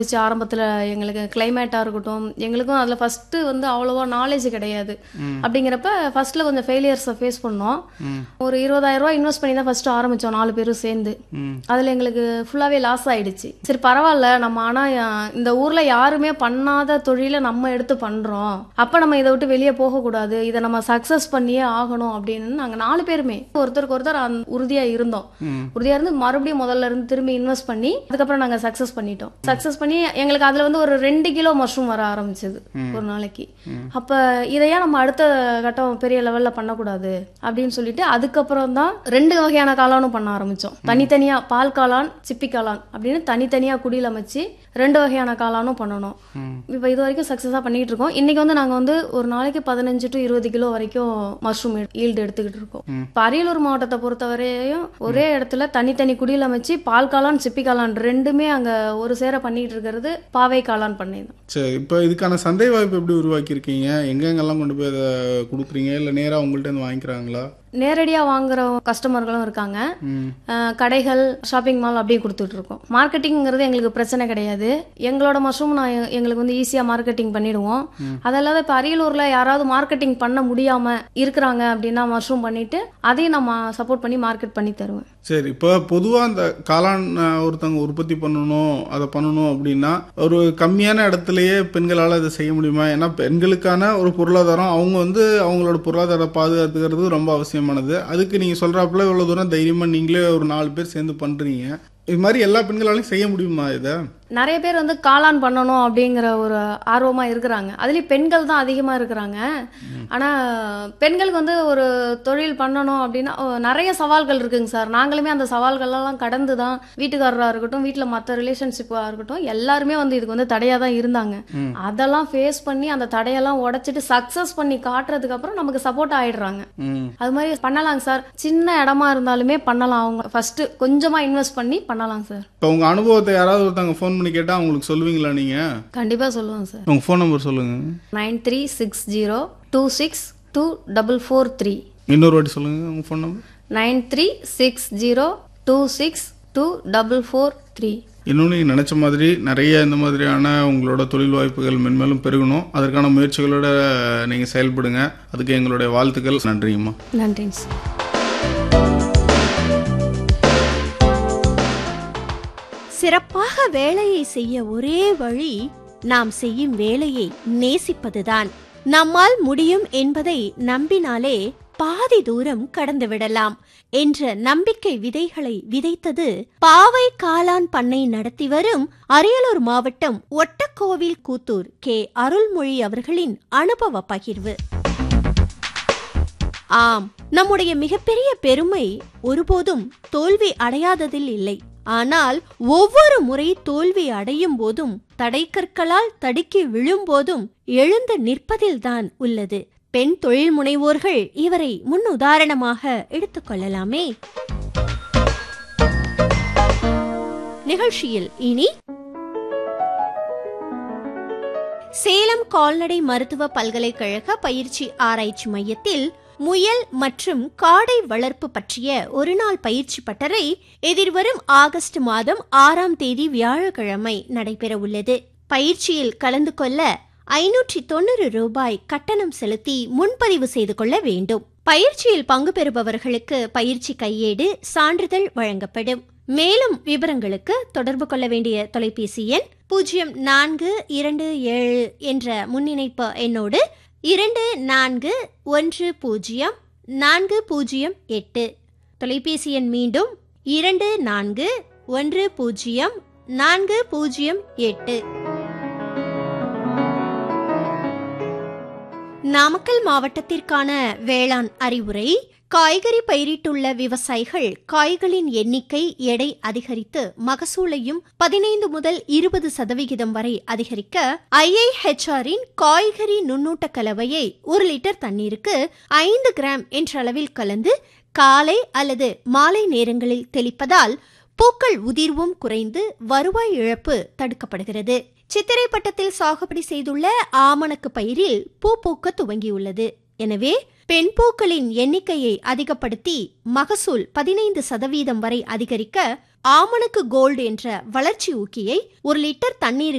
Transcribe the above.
இருந்துச்சு ஆரம்பத்தில் எங்களுக்கு கிளைமேட்டாக இருக்கட்டும் எங்களுக்கும் அதில் ஃபஸ்ட்டு வந்து அவ்வளோவா நாலேஜ் கிடையாது அப்படிங்கிறப்ப ஃபஸ்ட்டில் கொஞ்சம் ஃபெயிலியர்ஸை ஃபேஸ் பண்ணோம் ஒரு இருபதாயிரம் ரூபாய் இன்வெஸ்ட் பண்ணி தான் ஃபஸ்ட்டு ஆரம்பித்தோம் நாலு பேரும் சேர்ந்து அதில் எங்களுக்கு ஃபுல்லாகவே லாஸ் ஆயிடுச்சு சரி பரவாயில்ல நம்ம ஆனால் இந்த ஊரில் யாருமே பண்ணாத தொழிலை நம்ம எடுத்து பண்ணுறோம் அப்போ நம்ம இதை விட்டு வெளியே போகக்கூடாது இதை நம்ம சக்ஸஸ் பண்ணியே ஆகணும் அப்படின்னு நாங்கள் நாலு பேருமே ஒருத்தருக்கு ஒருத்தர் அந்த உறுதியாக இருந்தோம் உறுதியாக இருந்து மறுபடியும் முதல்ல இருந்து திரும்பி இன்வெஸ்ட் பண்ணி அதுக்கப்புறம் நாங்கள் சக்ஸஸ் பண்ணிட்டோம் சக்ஸஸ் பண்ணி எங்களுக்கு அதில் வந்து ஒரு ரெண்டு கிலோ மஷ்ரூம் வர ஆரம்பிச்சது ஒரு நாளைக்கு அப்போ இதையா நம்ம அடுத்த கட்டம் பெரிய லெவலில் பண்ணக்கூடாது அப்படின்னு சொல்லிட்டு அதுக்கப்புறம் தான் ரெண்டு வகையான காளானும் பண்ண ஆரம்பித்தோம் தனித்தனியாக பால் காளான் சிப்பி காளான் அப்படின்னு தனித்தனியாக குடியில் அமைச்சு ரெண்டு வகையான காளானும் பண்ணணும் இப்போ இது வரைக்கும் சக்ஸஸாக பண்ணிட்டு இருக்கோம் இன்னைக்கு வந்து நாங்கள் வந்து ஒரு நாளைக்கு பதினஞ்சு டு இருபது கிலோ வரைக்கும் மஷ்ரூம் ஈல்டு எடுத்துக்கிட்டு இருக்கோம் இப்போ அரியலூர் மாவட்டத்தை பொறுத்தவரையும் ஒரே இடத்துல தனித்தனி குடியில் அமைச்சு பால் காளான் சிப்பி காளான் ரெண்டுமே அங்கே ஒரு சேர பண்ணிட்டு இருக்கிறது பாவை காளான் பண்ணை தான் சரி இப்போ இதுக்கான சந்தை வாய்ப்பு எப்படி உருவாக்கியிருக்கீங்க எங்கெங்கெல்லாம் கொண்டு போய் அதை கொடுக்குறீங்க இல்லை நேராக உங்கள்கிட்ட இருந்து வாங்கிக்கிறாங்களா நேரடியாக வாங்குற கஸ்டமர்களும் இருக்காங்க ம் அஹ் கடைகள் ஷாப்பிங் மால் அப்படியே கொடுத்துட்டு இருக்கோம் மார்க்கெட்டிங்கிறது எங்களுக்கு பிரச்சனை கிடையாது எங்களோட மஷ்ரூம் நான் எ- எங்களுக்கு வந்து ஈஸியாக மார்க்கெட்டிங் பண்ணிடுவோம் அதல்லாத இப்போ அரியலூரில் யாராவது மார்க்கெட்டிங் பண்ண முடியாம இருக்கிறாங்க அப்படின்னா மஷ்ரூம் பண்ணிட்டு அதையும் நான் சப்போர்ட் பண்ணி மார்க்கெட் பண்ணி தருவேன் சரி இப்போ பொதுவாக அந்த காளான் அஹ், ஒருத்தவங்க உற்பத்தி பண்ணணும் அதை பண்ணணும் அப்படின்னா ஒரு கம்மியான இடத்துலயே பெண்களால் அதை செய்ய முடியுமா ஏன்னா பெண்களுக்கான ஒரு பொருளாதாரம் அவங்க வந்து அவங்களோட பொருளாதார பாதுகாத்துக்கிறது ரொம்ப அவசியமானது அதுக்கு நீங்கள் சொல்கிறாப்புல இவ்வளோ தூரம் தைரியமாக நீங்களே ஒரு நாலு பேர் சேர்ந்து பண்ணுறீங்க இது மாதிரி எல்லா பெண்களாலையும் செய்ய முடியுமா இதை நிறைய பேர் வந்து காளான் பண்ணணும் அப்படிங்கிற ஒரு ஆர்வமா இருக்கிறாங்க அதுலயும் பெண்கள் தான் அதிகமா இருக்கிறாங்க ஆனா பெண்களுக்கு வந்து ஒரு தொழில் பண்ணணும் அப்படின்னா ஓ, நிறைய சவால்கள் இருக்குங்க சார் நாங்களுமே அந்த சவால்களெல்லாம் கடந்து தான் வீட்டுக்காரரா இருக்கட்டும் வீட்டுல மற்ற ரிலேஷன்ஷிப்பா இருக்கட்டும் எல்லாருமே வந்து இதுக்கு வந்து தடையா தான் இருந்தாங்க அதெல்லாம் ஃபேஸ் பண்ணி அந்த தடையெல்லாம் உடைச்சிட்டு சக்சஸ் பண்ணி காட்டுறதுக்கு அப்புறம் நமக்கு சப்போர்ட் ஆயிடுறாங்க ம் அது மாதிரி பண்ணலாங்க சார் சின்ன இடமா இருந்தாலுமே பண்ணலாம் அவங்க ஃபர்ஸ்ட் கொஞ்சமா இன்வெஸ்ட் பண்ணி பண்ணலாம் சார் இப்போ உங்கள் அனுபவத்தை யாராவது ஒருத்தவங்க ஃபோன் பண்ணி கேட்டால் அவங்களுக்கு சொல்லுவீங்களா நீங்கள் கண்டிப்பா சொல்லுவேன் சார் உங்கள் ஃபோன் நம்பர் சொல்லுங்கள் nine three six zero two six two double four three இன்னொரு வாட்டி சொல்லுங்கள் உங்கள் phone number nine three six zero two six two double four three இன்னும் நீங்கள் நினச்ச மாதிரி நிறைய இந்த மாதிரியான உங்களோட தொழில் வாய்ப்புகள் மென்மேலும் பெருகணும் அதற்கான முயற்சிகளோட நீங்கள் செயல்படுங்க அதுக்கு எங்களுடைய வாழ்த்துக்கள் நன்றிங்கம்மா நன்றிங்க சார் சிறப்பாக வேலையை செய்ய ஒரே வழி நாம் செய்யும் வேலையை நேசிப்பதுதான் நம்மால் முடியும் என்பதை நம்பினாலே பாதி தூரம் கடந்து விடலாம் என்ற நம்பிக்கை விதைகளை விதைத்தது பாவை காளான் பண்ணை நடத்தி வரும் அரியலூர் மாவட்டம் ஒட்டக்கோவில் கூத்தூர் கே அருள்மொழி அவர்களின் அனுபவ பகிர்வு ஆம் நம்முடைய மிகப்பெரிய பெருமை ஒருபோதும் தோல்வி அடையாததில் இல்லை ஆனால் ஒவ்வொரு முறை தோல்வி அடையும் போதும் தடைக்கற்களால் தடுக்கி விழும்போதும் எழுந்து நிற்பதில்தான் உள்ளது பெண் தொழில் முனைவோர்கள் இவரை முன் உதாரணமாக எடுத்துக்கொள்ளலாமே நிகழ்ச்சியில் இனி சேலம் கால்நடை மருத்துவ பல்கலைக்கழக பயிற்சி ஆராய்ச்சி மையத்தில் முயல் மற்றும் காடை வளர்ப்பு பற்றிய ஒருநாள் பயிற்சி பட்டறை எதிர்வரும் ஆகஸ்ட் மாதம் ஆறாம் தேதி வியாழக்கிழமை நடைபெற உள்ளது பயிற்சியில் கலந்து கொள்ள ஐநூற்றி தொண்ணூறு ரூபாய் கட்டணம் செலுத்தி முன்பதிவு செய்து கொள்ள வேண்டும் பயிற்சியில் பங்கு பெறுபவர்களுக்கு பயிற்சி கையேடு சான்றிதழ் வழங்கப்படும் மேலும் விவரங்களுக்கு தொடர்பு கொள்ள வேண்டிய தொலைபேசி எண் பூஜ்ஜியம் நான்கு இரண்டு ஏழு என்ற முன்னிணைப்பு எண்ணோடு இரண்டு நான்கு ஒன்று பூஜ்ஜியம் நான்கு பூஜ்ஜியம் எட்டு தொலைபேசி எண் மீண்டும் இரண்டு நான்கு ஒன்று பூஜ்ஜியம் நான்கு பூஜ்ஜியம் எட்டு நாமக்கல் மாவட்டத்திற்கான வேளாண் அறிவுரை காய்கறி பயிரிட்டுள்ள விவசாயிகள் காய்களின் எண்ணிக்கை எடை அதிகரித்து மகசூலையும் பதினைந்து முதல் இருபது சதவிகிதம் வரை அதிகரிக்க ஐஐஹெச்ஆரின் காய்கறி நுண்ணூட்ட கலவையை ஒரு லிட்டர் தண்ணீருக்கு ஐந்து கிராம் என்ற அளவில் கலந்து காலை அல்லது மாலை நேரங்களில் தெளிப்பதால் பூக்கள் உதிர்வும் குறைந்து வருவாய் இழப்பு தடுக்கப்படுகிறது சித்திரை பட்டத்தில் சாகுபடி செய்துள்ள ஆமணக்கு பயிரில் பூ பூக்க துவங்கியுள்ளது எனவே பெண் பூக்களின் எண்ணிக்கையை அதிகப்படுத்தி மகசூல் பதினைந்து சதவீதம் வரை அதிகரிக்க ஆமணக்கு கோல்டு என்ற வளர்ச்சி ஊக்கியை ஒரு லிட்டர் தண்ணீருக்கு